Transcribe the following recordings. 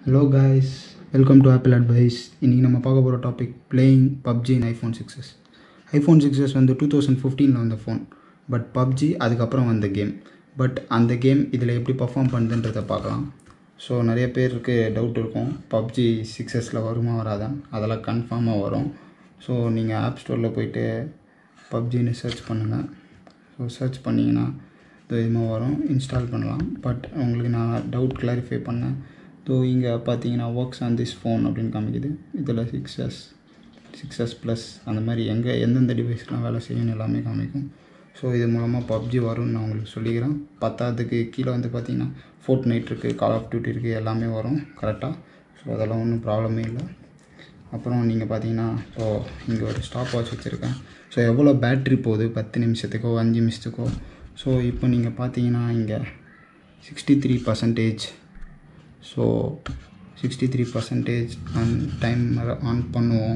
Hello guys welcome to Apple advice இன்றைக்கி நம்ம பார்க்க போகிற topic playing PUBG in iPhone six S iPhone six S வந்து டூ தௌசண்ட் ஃபிஃப்டீனில் வந்த ஃபோன் பட் பப்ஜி அதுக்கப்புறம் வந்த கேம் பட் அந்த கேம் இதில் எப்படி பர்ஃபார்ம் பண்ணுதுன்றதை பார்க்கலாம் ஸோ நிறைய பேருக்கு டவுட் இருக்கும் பப்ஜி சிக்ஸஸில் வருமா வராதான் அதெல்லாம் கன்ஃபார்மாக வரும் ஸோ நீங்கள் ஆப் ஸ்டோரில் போயிட்டு பப்ஜின்னு சர்ச் பண்ணுங்கள் ஸோ சர்ச் பண்ணிங்கன்னா தைரியமாக வரும் இன்ஸ்டால் பண்ணலாம் பட் உங்களுக்கு நான் டவுட் கிளாரிஃபை பண்ணேன் ஸோ இங்கே பார்த்தீங்கன்னா ஒர்க்ஸ் ஆன் திஸ் ஃபோன் அப்படின்னு காமிக்குது இதில் six S six S plus அந்த மாதிரி எங்கே எந்தெந்த டிவைஸ்லாம் வேலை செய்யணும் எல்லாமே காமிக்கும் ஸோ இது மூலமாக பப்ஜி வரும்னு நான் உங்களுக்கு சொல்லிக்கிறேன் பத்தாவதுக்கு கீழே வந்து பார்த்தீங்கன்னா ஃபோர்ட் நைட் இருக்குது கால் ஆஃப் டியூட்டி இருக்குது எல்லாமே வரும் கரெக்டாக ஸோ அதெல்லாம் ஒன்றும் ப்ராப்ளமே இல்லை அப்புறம் நீங்கள் பார்த்தீங்கன்னா ஸோ இங்கே ஒரு ஸ்டாப் வாட்ச் வச்சுருக்கேன் ஸோ எவ்வளோ பேட்ரி போகுது பத்து நிமிஷத்துக்கோ அஞ்சு நிமிஷத்துக்கோ ஸோ இப்போ நீங்கள் பார்த்தீங்கன்னா இங்கே sixty three percentage so sixty three percentage and timer on பண்ணுவோம்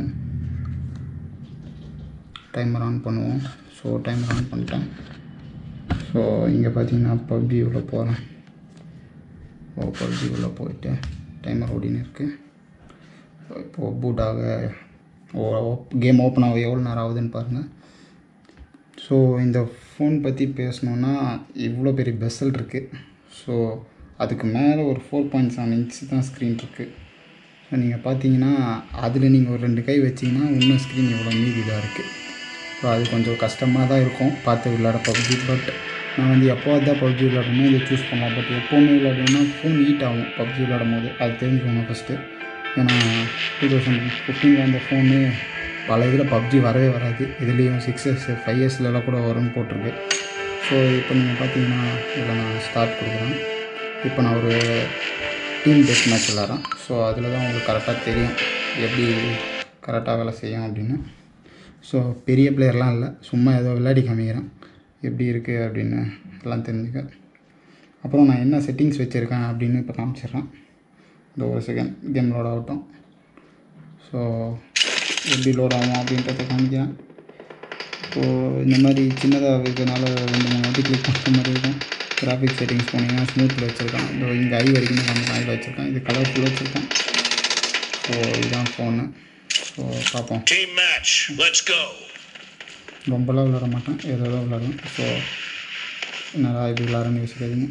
டைமர் ஆன் பண்ணுவோம் ஸோ டைமர் ஆன் பண்ணிட்டேன் ஸோ இங்கே பார்த்தீங்கன்னா பப்ஜி உள்ள போகிறேன் ஓ பப்ஜி உள்ள போயிட்டு டைமர் ஓடின்னு இருக்குது இப்போது பூட் ஆக கேம் ஓப்பன் ஆக எவ்வளோ நேரம் ஆகுதுன்னு பாருங்கள் ஸோ இந்த ஃபோன் பற்றி பேசணுன்னா இவ்வளோ பெரிய பெசல் இருக்குது ஸோ அதுக்கு மேலே ஒரு ஃபோர் பாயிண்ட் செவன் இன்ச் தான் ஸ்க்ரீன் இருக்குது ஸோ நீங்கள் பார்த்தீங்கன்னா அதில் நீங்கள் ஒரு ரெண்டு கை வச்சிங்கன்னா இன்னும் ஸ்க்ரீன் இவ்வளோ மீதி இதாக இருக்குது ஸோ அது கொஞ்சம் கஷ்டமாக தான் இருக்கும் பார்த்து விளையாட பப்ஜி பட் நான் வந்து எப்போவாது தான் பப்ஜி விளையாடணும் இதை சூஸ் பண்ணலாம் பட் எப்போவுமே விளையாடணும்னா ஃபோன் ஹீட் ஆகும் பப்ஜி விளையாடும் போது அது தெரிஞ்சுக்கணும் ஃபஸ்ட்டு ஏன்னா டூ தௌசண்ட் ஃபிஃப்டீனில் அந்த ஃபோனு பல இதில் பப்ஜி வரவே வராது இதுலேயும் சிக்ஸ் இயர்ஸ் ஃபைவ் இயர்ஸ்லலாம் கூட வரும்னு போட்டிருக்கு ஸோ இப்போ நீங்கள் பார்த்தீங்கன்னா இதில் நான் ஸ்டார்ட் கொடுக்குறேன் இப்போ நான் ஒரு டீம் டெஸ்ட் மேட்ச் விளாட்றேன் ஸோ அதில் தான் உங்களுக்கு கரெக்டாக தெரியும் எப்படி கரெக்டாக வேலை செய்யும் அப்படின்னு ஸோ பெரிய பிளேயர்லாம் இல்லை சும்மா ஏதோ விளையாடி காமிக்கிறேன் எப்படி இருக்குது அப்படின்னு எல்லாம் தெரிஞ்சுக்க அப்புறம் நான் என்ன செட்டிங்ஸ் வச்சுருக்கேன் அப்படின்னு இப்போ காமிச்சிடுறேன் இந்த ஒரு செகண்ட் கேம் லோட் ஆகட்டும் ஸோ எப்படி லோட் ஆகும் அப்படின்றத காமிக்கிறேன் ஸோ இந்த மாதிரி சின்னதாக இருக்கிறதுனால ரெண்டு மூணு வாட்டி கிளிக் பண்ணுற மாதிரி இருக்கும் கிராஃபிக் செட்டிங்ஸ் போனீங்கன்னா ஸ்மூத்தில் வச்சுருக்கேன் இதோ இங்கே ஐ வரைக்கும் நம்ம ஐயில் வச்சுருக்கேன் இது கலர்ஃபுல் வச்சுருக்கேன் ஸோ இதுதான் ஃபோனு ஸோ பார்ப்போம் Team match. Let's go. ரொம்பலாம் விளாட மாட்டேன் ஏதோ ஏதோ விளாடுவேன் ஸோ என்னடா இப்படி விளாட்றேன்னு யோசிக்காதீங்க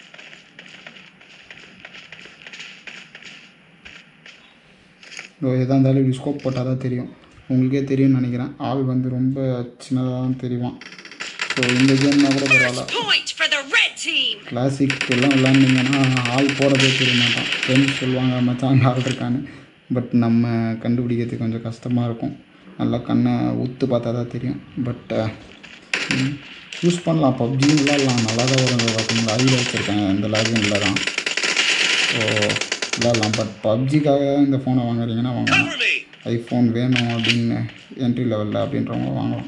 எதாக இருந்தாலும் இப்படி ஸ்கோப் போட்டால் தான் தெரியும் உங்களுக்கே தெரியும்னு நினைக்கிறேன் ஆள் வந்து ரொம்ப சின்னதாக தான் தெரியும் ஸோ இந்த கேம்னா கூட பரவாயில்ல Point for the red team. Classic எல்லாம் விளாண்டிங்கன்னா ஆள் போகிறதே தெரிய மாட்டான் ஃப்ரெண்ட்ஸ் சொல்லுவாங்க மச்சான் அங்கே ஆள் இருக்கான்னு பட் நம்ம கண்டுபிடிக்கிறது கொஞ்சம் கஷ்டமாக இருக்கும் நல்லா கண்ணை ஊத்து பார்த்தா தான் தெரியும் பட் யூஸ் பண்ணலாம் பப்ஜியும் விளாட்லாம் நல்லா தான் வரும் பார்த்தீங்களா ஐயில் வச்சுருக்கேன் இந்த லாகினில் தான் ஸோ விளாட்லாம் பட் பப்ஜிக்காக இந்த ஃபோனை வாங்குறீங்கன்னா வாங்கலாம் Cover me. ஐஃபோன் வேணும் அப்படின்னு என்ட்ரி லெவலில் அப்படின்றவங்க வாங்கலாம்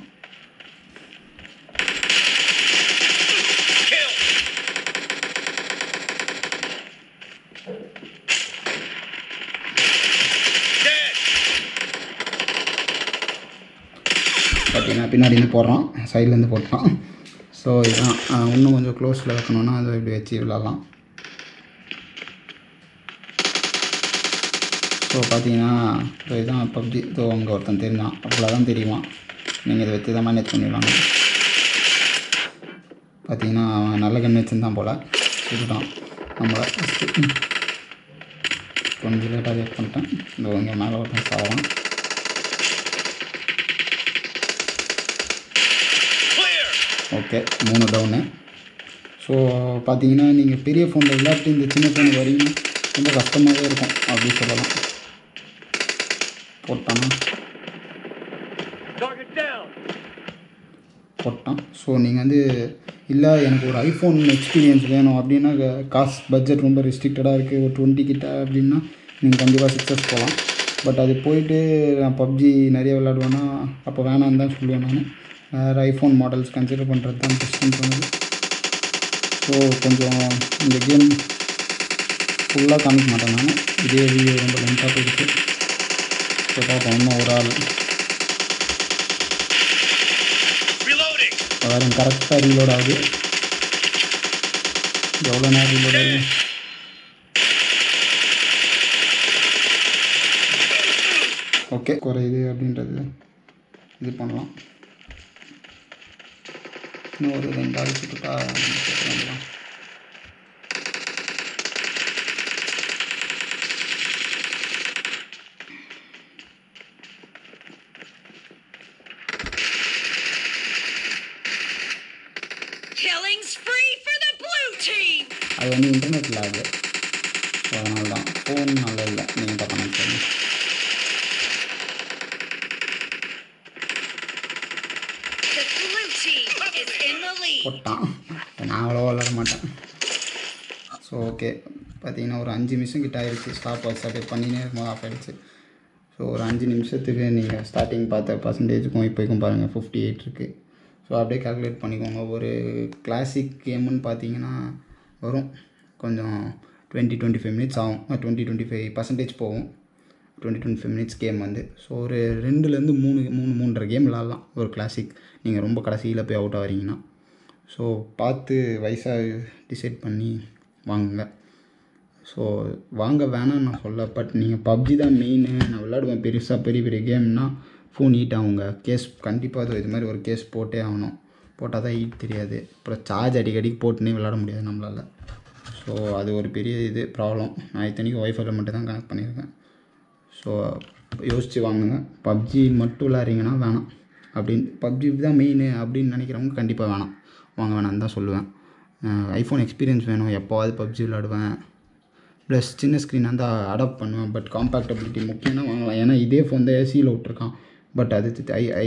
Kill. Dead. பார்த்தீங்கன்னா பின்னாடி இருந்து போடுறான் சைட்லேருந்து போட்டான் ஸோ இதுதான் ஆஹ் இன்னும் கொஞ்சம் க்ளோஸில் வைக்கணுன்னா அதை இப்படி வச்சு விளாட்லாம் ஸோ பார்த்தீங்கன்னா ஸோ இதுதான் பப்ஜி ஸோ அங்கே ஒருத்தன் தெரிஞ்சான் அவ்வளோதான் தெரியுமா நீங்கள் இதை வச்சு தான் மேனேஜ் பண்ணிடலாம் பார்த்தீங்கன்னா அவன் நல்ல கண் வச்சுருந்தான் போல் இதுதான் நம்மளை கொஞ்சம் லேட்டாக ரியாக்ட் பண்ணிட்டேன் இதோ இங்கே மேலே ஒருத்தன் சாவான் Clear. ஓகே மூணு டவுனு ஸோ பார்த்தீங்கன்னா நீங்கள் பெரிய ஃபோனில் விளையாட்டு இந்த சின்ன ஃபோன் வரீங்க ரொம்ப கஷ்டமாகவே இருக்கும் அப்படி சொல்லலாம் போட்டானா Target down. போட்டான் ஸோ நீங்கள் வந்து இல்லை எனக்கு ஒரு ஐஃபோன் எக்ஸ்பீரியன்ஸ் வேணும் அப்படின்னா க- காசு பட்ஜெட் ரொம்ப ரெஸ்ட்ரிக்டடாக இருக்குது ஒரு டுவெண்ட்டி கிட்ட அப்படின்னா நீங்கள் கண்டிப்பாக சிக்ஸஸ் போகலாம் பட் அது போயிட்டு நான் பப்ஜி நிறைய விளையாடுவேன்னா அப்போ வேணான்னு தான் சொல்லுவேன் நான் வேறு ஐஃபோன் மாடல்ஸ் கன்சிடர் பண்ணுறது தான் பெஸ்ட்டுன்னு தோணுது ஸோ கொஞ்சம் இந்த கேம் ஃபுல்லாக காமிக்க மாட்டேன் நான் இதே வீடியோ ரொம்ப லென்த்தாக போயிடுச்சு ஸோ பார்ப்போம் இன்னும் ஒரு ஆள் Reloading. வேறு கரெக்டாக ரீலோட் ஆகுது எவ்வளோ நேரம் ரீலோட் ஆகுது ஓகே குறையுது அப்படின்றது இது பண்ணலாம் இன்னும் ஒரு ரெண்டு ஆள் சுட்டுட்டா வேண்டாம் Killing spree for the blue team! அது வந்து இன்டர்நெட் லேகு ஸோ அதனால தான் ஃபோன் நல்லா இல்லை நீங்கள் தான் கனெக்ட் பண்ணி The blue team is in the lead. போட்டான் நான் அவ்வளோ விளாட மாட்டேன் ஸோ ஓகே பார்த்தீங்கன்னா ஒரு அஞ்சு நிமிஷம் கிட்ட ஆயிடுச்சு ஸ்டாப் வாட்ச் அப்படியே பண்ணினே இருக்கும்போது ஆஃப் ஆயிடுச்சு ஸோ ஒரு அஞ்சு நிமிஷத்துக்கு நீங்கள் ஸ்டார்டிங் பார்த்த பர்சன்டேஜுக்கும் இப்போக்கும் பாருங்கள் ஃபிஃப்டி எயிட் இருக்குது ஸோ அப்படியே கால்குலேட் பண்ணிக்கோங்க ஒரு கிளாசிக் கேமுன்னு பார்த்தீங்கன்னா வரும் கொஞ்சம் டுவெண்ட்டி டுவெண்ட்டி ஃபைவ் மினிட்ஸ் ஆகும் டுவெண்ட்டி டுவெண்ட்டி ஃபைவ் பர்சன்டேஜ் போகும் twenty twenty five minutes game வந்து ஸோ ஒரு ரெண்டுலேருந்து மூணு மூணு மூன்றரை கேம் விளாட்லாம் ஒரு கிளாசிக் நீங்கள் ரொம்ப கடைசியில் போய் அவுட் ஆகிறீங்கன்னா ஸோ பார்த்து வயசாக டிசைட் பண்ணி வாங்குங்க ஸோ வாங்க வேணாம்னு நான் சொல்ல பட் நீங்கள் பப்ஜி தான் மெயின் நான் விளாடுவேன் பெருசாக பெரிய பெரிய கேம்னா ஃபோன் ஹீட் ஆகுங்க கேஸ் கண்டிப்பாக அது இது மாதிரி ஒரு கேஸ் போட்டே ஆகணும் போட்டால் தான் ஹீட் தெரியாது அப்புறம் சார்ஜ் அடிக்கடிக்கு போட்டுனே விளாட முடியாது நம்மளால் ஸோ அது ஒரு பெரிய இது ப்ராப்ளம் நான் இத்தனைக்கும் ஒய்ஃபைல மட்டும் தான் கனெக்ட் பண்ணியிருக்கேன் ஸோ யோசித்து வாங்குங்க பப்ஜி மட்டும் விளாட்றீங்கன்னா வேணாம் அப்படின்னு பப்ஜி தான் மெயின் அப்படின்னு நினைக்கிறவங்க கண்டிப்பாக வேணாம் வாங்க வேணாம்னு தான் சொல்லுவேன் ஐஃபோன் எக்ஸ்பீரியன்ஸ் வேணும் எப்போவாது பப்ஜி விளாடுவேன் ப்ளஸ் சின்ன ஸ்க்ரீன் வந்து அடாப்ட் பண்ணுவேன் பட் காம்பேக்டபிலிட்டி முக்கியம்னா வாங்கலாம் ஏன்னா இதே ஃபோன் தான் ஏசியில் விட்ருக்கான் பட் அது ஐ ஐ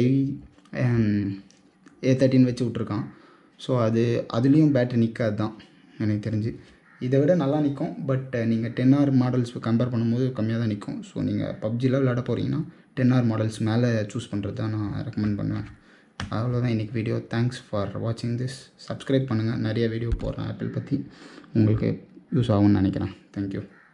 ஏ தேர்ட்டின் வச்சு விட்ருக்கான் ஸோ அது அதுலேயும் பேட்டரி நிற்காது தான் எனக்கு தெரிஞ்சு இதை விட நல்லா நிற்கும் பட் நீங்கள் டென் ஆர் மாடல்ஸ் கம்பேர் பண்ணும்போது கம்மியாக தான் நிற்கும் ஸோ நீங்கள் பப்ஜியில் விளையாட போகிறீங்கன்னா டென் ஆர் மாடல்ஸ் மேலே சூஸ் பண்ணுறது தான் நான் ரெக்கமெண்ட் பண்ணுவேன் அவ்வளோதான் இன்றைக்கி வீடியோ தேங்க்ஸ் ஃபார் வாட்சிங் திஸ் சப்ஸ்கிரைப் பண்ணுங்கள் நிறைய வீடியோ போடுறேன் ஆப்பிள் பற்றி உங்களுக்கு யூஸ் ஆகும்னு நினைக்கிறேன் தேங்க்யூ